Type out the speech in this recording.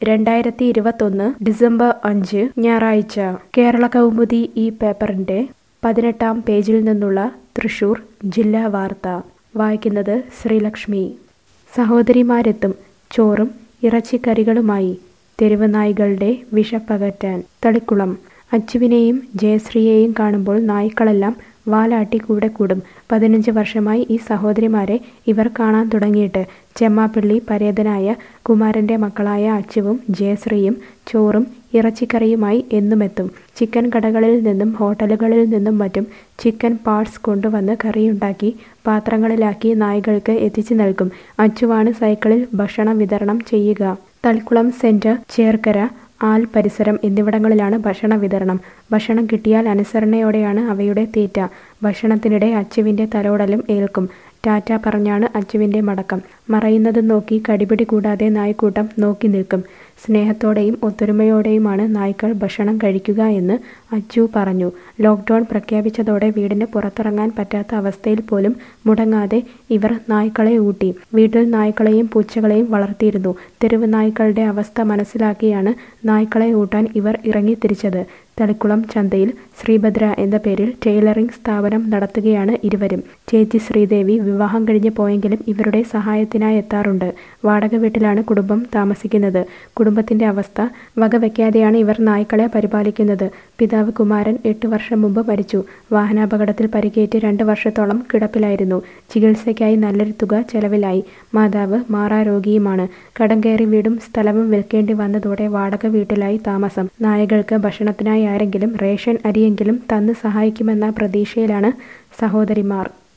രണ്ടായിരത്തി ഇരുപത്തൊന്ന് ഡിസംബർ അഞ്ച് ഞായറാഴ്ച കേരള കൗമുദി ഈ പേപ്പറിന്റെ പതിനെട്ടാം പേജിൽ നിന്നുള്ള തൃശൂർ ജില്ലാ വാർത്ത വായിക്കുന്നത് ശ്രീലക്ഷ്മി സഹോദരിമാരെത്തും ചോറും ഇറച്ചിക്കറികളുമായി തെരുവ് നായ്കളുടെ വിഷപ്പകറ്റാൻ തളിക്കുളം അച്ചുവിനെയും ജയശ്രീയെയും കാണുമ്പോൾ നായ്ക്കളെല്ലാം വാലാട്ടി കൂടെ കൂടും പതിനഞ്ച് വർഷമായി ഈ സഹോദരിമാരെ ഇവർ കാണാൻ തുടങ്ങിയിട്ട് ചെമ്മാപ്പള്ളി പരേതനായ കുമാരന്റെ മക്കളായ അച്ചുവും ജയശ്രീയും ചോറും ഇറച്ചിക്കറിയുമായി എന്നുമെത്തും ചിക്കൻ കടകളിൽ നിന്നും ഹോട്ടലുകളിൽ നിന്നും മറ്റും ചിക്കൻ പാർട്സ് കൊണ്ടുവന്ന് കറിയുണ്ടാക്കി പാത്രങ്ങളിലാക്കി നായ്കൾക്ക് എത്തിച്ചു നൽകും അച്ചുവാണ് സൈക്കിളിൽ ഭക്ഷണം വിതരണം ചെയ്യുക തളിക്കുളം സെന്റർ ചേർക്കര ആൽ പരിസരം എന്നിവിടങ്ങളിലാണ് ഭക്ഷണ വിതരണം ഭക്ഷണം കിട്ടിയാൽ അനുസരണയോടെയാണ് അവയുടെ തീറ്റ ഭക്ഷണത്തിനിടെ അച്ചുവിന്റെ തലോടലും ഏൽക്കും ടാറ്റ പറഞ്ഞാണ് അച്ചുവിന്റെ മടക്കം മറയുന്നത് നോക്കി കടിപിടി കൂടാതെ നായ്ക്കൂട്ടം നോക്കി നിൽക്കും സ്നേഹത്തോടെയും ഒത്തൊരുമയോടെയുമാണ് നായ്ക്കൾ ഭക്ഷണം കഴിക്കുക എന്ന് അച്ചു പറഞ്ഞു ലോക്ക്ഡൌൺ പ്രഖ്യാപിച്ചതോടെ വീടിന് പുറത്തിറങ്ങാൻ പറ്റാത്ത അവസ്ഥയിൽ പോലും മുടങ്ങാതെ ഇവർ നായ്ക്കളെ ഊട്ടി വീട്ടിൽ നായ്ക്കളെയും പൂച്ചകളെയും വളർത്തിയിരുന്നു തെരുവ് നായ്ക്കളുടെ അവസ്ഥ മനസ്സിലാക്കിയാണ് നായ്ക്കളെ ഊട്ടാൻ ഇവർ ഇറങ്ങിത്തിരിച്ചത് തളിക്കുളം ചന്തയിൽ ശ്രീഭദ്ര എന്ന പേരിൽ ടൈലറിംഗ് സ്ഥാപനം നടത്തുകയാണ് ഇരുവരും ചേച്ചി ശ്രീദേവി വിവാഹം കഴിഞ്ഞ് പോയെങ്കിലും ഇവരുടെ സഹായത്തിനായി എത്താറുണ്ട് വാടക വീട്ടിലാണ് കുടുംബം താമസിക്കുന്നത് കുടുംബത്തിന്റെ അവസ്ഥ വകവയ്ക്കാതെയാണ് ഇവർ നായ്ക്കളെ പരിപാലിക്കുന്നത് പിതാവ് കുമാരൻ എട്ട് വർഷം മുമ്പ് മരിച്ചു വാഹനാപകടത്തിൽ പരിക്കേറ്റ് രണ്ട് വർഷത്തോളം കിടപ്പിലായിരുന്നു ചികിത്സയ്ക്കായി നല്ലൊരു തുക ചെലവിലായി മാതാവ് മാറാരോഗിയുമാണ് കടം കയറി വീടും സ്ഥലവും വിൽക്കേണ്ടി വന്നതോടെ വാടക വീട്ടിലായി താമസം നായകൾക്ക് ഭക്ഷണത്തിനായി ആരെങ്കിലും റേഷൻ അരിയെങ്കിലും തന്ന് സഹായിക്കുമെന്ന പ്രതീക്ഷയിലാണ് സഹോദരിമാർ